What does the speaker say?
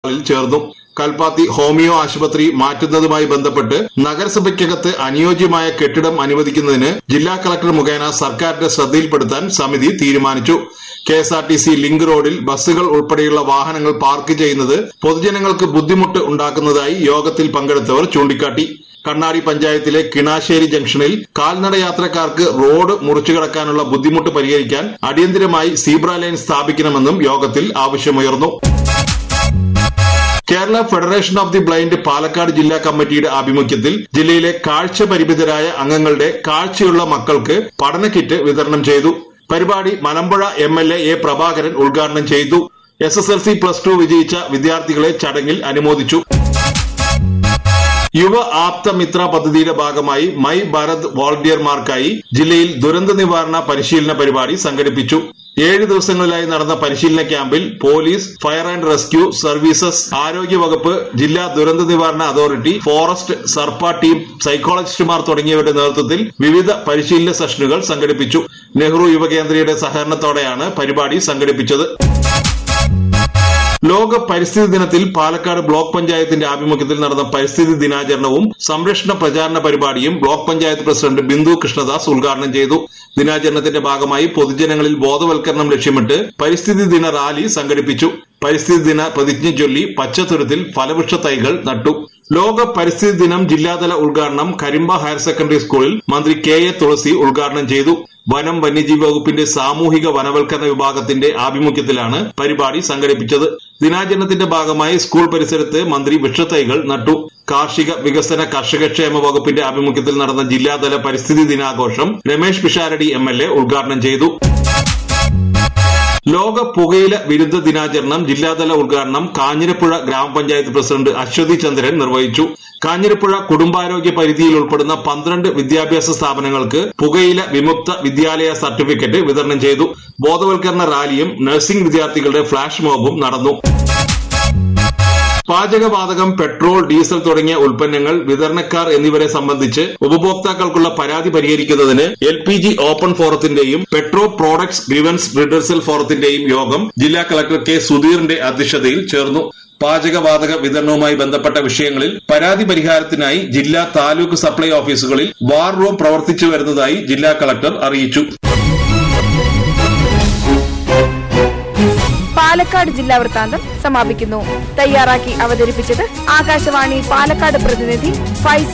ചേർന്നു കൽപ്പാത്തി ഹോമിയോ ആശുപത്രി മാറ്റുന്നതുമായി ബന്ധപ്പെട്ട് നഗരസഭയ്ക്കകത്ത് അനുയോജ്യമായ കെട്ടിടം അനുവദിക്കുന്നതിന് ജില്ലാ കളക്ടർ മുഖേന സർക്കാരിന്റെ ശ്രദ്ധയിൽപ്പെടുത്താൻ സമിതി തീരുമാനിച്ചു K S R T C link റോഡിൽ ബസ്സുകൾ ഉൾപ്പെടെയുള്ള വാഹനങ്ങൾ പാർക്ക് ചെയ്യുന്നത് പൊതുജനങ്ങൾക്ക് ബുദ്ധിമുട്ട് ഉണ്ടാക്കുന്നതായി യോഗത്തിൽ പങ്കെടുത്തവർ ചൂണ്ടിക്കാട്ടി കണ്ണാടി പഞ്ചായത്തിലെ കിണാശ്ശേരി ജംഗ്ഷനിൽ കാൽനട യാത്രക്കാർക്ക് റോഡ് മുറിച്ചു കടക്കാനുള്ള ബുദ്ധിമുട്ട് പരിഹരിക്കാൻ അടിയന്തരമായി സീബ്ര ലൈൻ സ്ഥാപിക്കണമെന്നും യോഗത്തിൽ ആവശ്യമുയർന്നു Kerala Federation of the Blind Palakkad ജില്ലാ കമ്മിറ്റിയുടെ ആഭിമുഖ്യത്തിൽ ജില്ലയിലെ കാഴ്ച പരിമിതരായ അംഗങ്ങളുടെ കാഴ്ചയുള്ള മക്കൾക്ക് പഠന കിറ്റ് വിതരണം ചെയ്തു പരിപാടി Malampuzha M L A Prabhakaran ഉദ്ഘാടനം ചെയ്തു S S L C plus two വിജയിച്ച വിദ്യാർത്ഥികളെ ചടങ്ങിൽ അനുമോദിച്ചു യുവ ആപ്ത മിത്ര പദ്ധതിയുടെ ഭാഗമായി മൈ ഭാരത് വോളണ്ടിയർമാർക്കായി ജില്ലയിൽ ദുരന്ത നിവാരണ പരിശീലന പരിപാടി സംഘടിപ്പിച്ചു ഏഴ് ദിവസങ്ങളിലായി നടന്ന പരിശീലന ക്യാമ്പിൽ police fire and rescue services ആരോഗ്യവകുപ്പ് ജില്ലാ ദുരന്ത നിവാരണ അതോറിറ്റി ഫോറസ്റ്റ് സർപ്പ ടീം സൈക്കോളജിസ്റ്റുമാർ തുടങ്ങിയവരുടെ നേതൃത്വത്തിൽ വിവിധ പരിശീലന സെഷനുകൾ സംഘടിപ്പിച്ചു നെഹ്റു യുവകേന്ദ്രയുടെ സഹകരണത്തോടെയാണ് പരിപാടി സംഘടിപ്പിച്ചത് ലോക പരിസ്ഥിതി ദിനത്തിൽ പാലക്കാട് ബ്ലോക്ക് പഞ്ചായത്തിന്റെ ആഭിമുഖ്യത്തിൽ നടന്ന പരിസ്ഥിതി ദിനാചരണവും സംരക്ഷണ പ്രചാരണ പരിപാടിയും ബ്ലോക്ക് പഞ്ചായത്ത് പ്രസിഡന്റ് ബിന്ദു കൃഷ്ണദാസ് ഉദ്ഘാടനം ചെയ്തു ദിനാചരണത്തിന്റെ ഭാഗമായി പൊതുജനങ്ങളിൽ ബോധവൽക്കരണം ലക്ഷ്യമിട്ട് പരിസ്ഥിതി ദിന റാലി സംഘടിപ്പിച്ചു പരിസ്ഥിതി ദിന പ്രതിജ്ഞ ചൊല്ലി പച്ചത്തുരുത്തിൽ ഫലവൃക്ഷ തൈകൾ നട്ടു ലോക പരിസ്ഥിതി ദിനം ജില്ലാതല ഉദ്ഘാടനം കരിമ്പ ഹയർ സെക്കൻഡറി സ്കൂളിൽ മന്ത്രി കെ എ തുളസി ഉദ്ഘാടനം ചെയ്തു വനം വന്യജീവി വകുപ്പിന്റെ സാമൂഹിക വനവൽക്കരണ വിഭാഗത്തിന്റെ ആഭിമുഖ്യത്തിലാണ് പരിപാടി സംഘടിപ്പിച്ചത് ദിനാചരണത്തിന്റെ ഭാഗമായി സ്കൂൾ പരിസരത്ത് മന്ത്രി വൃക്ഷത്തൈകൾ നട്ടു കാർഷിക വികസന കർഷകക്ഷേമ വകുപ്പിന്റെ ആഭിമുഖ്യത്തിൽ നടന്ന ജില്ലാതല പരിസ്ഥിതി ദിനാഘോഷം Ramesh Pisharody M L A ഉദ്ഘാടനം ചെയ്തു ലോക പുകയില വിരുദ്ധ ദിനാചരണം ജില്ലാതല ഉദ്ഘാടനം കാഞ്ഞിരപ്പുഴ ഗ്രാമപഞ്ചായത്ത് പ്രസിഡന്റ് അശ്വതി ചന്ദ്രൻ നിർവഹിച്ചു കാഞ്ഞിരപ്പുഴ കുടുംബാരോഗ്യ പരിധിയിൽ ഉൾപ്പെടുന്ന പന്ത്രണ്ട് വിദ്യാഭ്യാസ സ്ഥാപനങ്ങൾക്ക് പുകയില വിമുക്ത വിദ്യാലയ സർട്ടിഫിക്കറ്റ് വിതരണം ചെയ്തു ബോധവൽക്കരണ റാലിയും നഴ്സിംഗ് വിദ്യാർത്ഥികളുടെ ഫ്ളാഷ് മോബും നടന്നു പാചകവാതകം പെട്രോൾ ഡീസൽ തുടങ്ങിയ ഉൽപ്പന്നങ്ങൾ വിതരണക്കാർ എന്നിവരെ സംബന്ധിച്ച് ഉപഭോക്താക്കൾക്കുള്ള പരാതി പരിഹരിക്കുന്നതിന് എൽ പി ജി ഓപ്പൺ ഫോറത്തിന്റെയും പെട്രോ പ്രോഡക്ട്സ് ഗ്രീവൻസ് റിഡേഴ്സൽ ഫോറത്തിന്റെയും യോഗം ജില്ലാ കളക്ടർ കെ സുധീറിന്റെ അധ്യക്ഷതയിൽ ചേർന്നു പാചകവാതക വിതരണവുമായി ബന്ധപ്പെട്ട വിഷയങ്ങളിൽ പരാതി പരിഹാരത്തിനായി ജില്ലാ താലൂക്ക് സപ്ലൈ ഓഫീസുകളിൽ വാർ റൂം പ്രവർത്തിച്ചു വരുന്നതായി ജില്ലാ കളക്ടർ അറിയിച്ചു പാലക്കാട് ജില്ലാ വൃത്താന്തം സമാപിക്കുന്നു തയ്യാറാക്കി അവതരിപ്പിച്ചത് ആകാശവാണി പാലക്കാട് പ്രതിനിധി ഫൈസൽ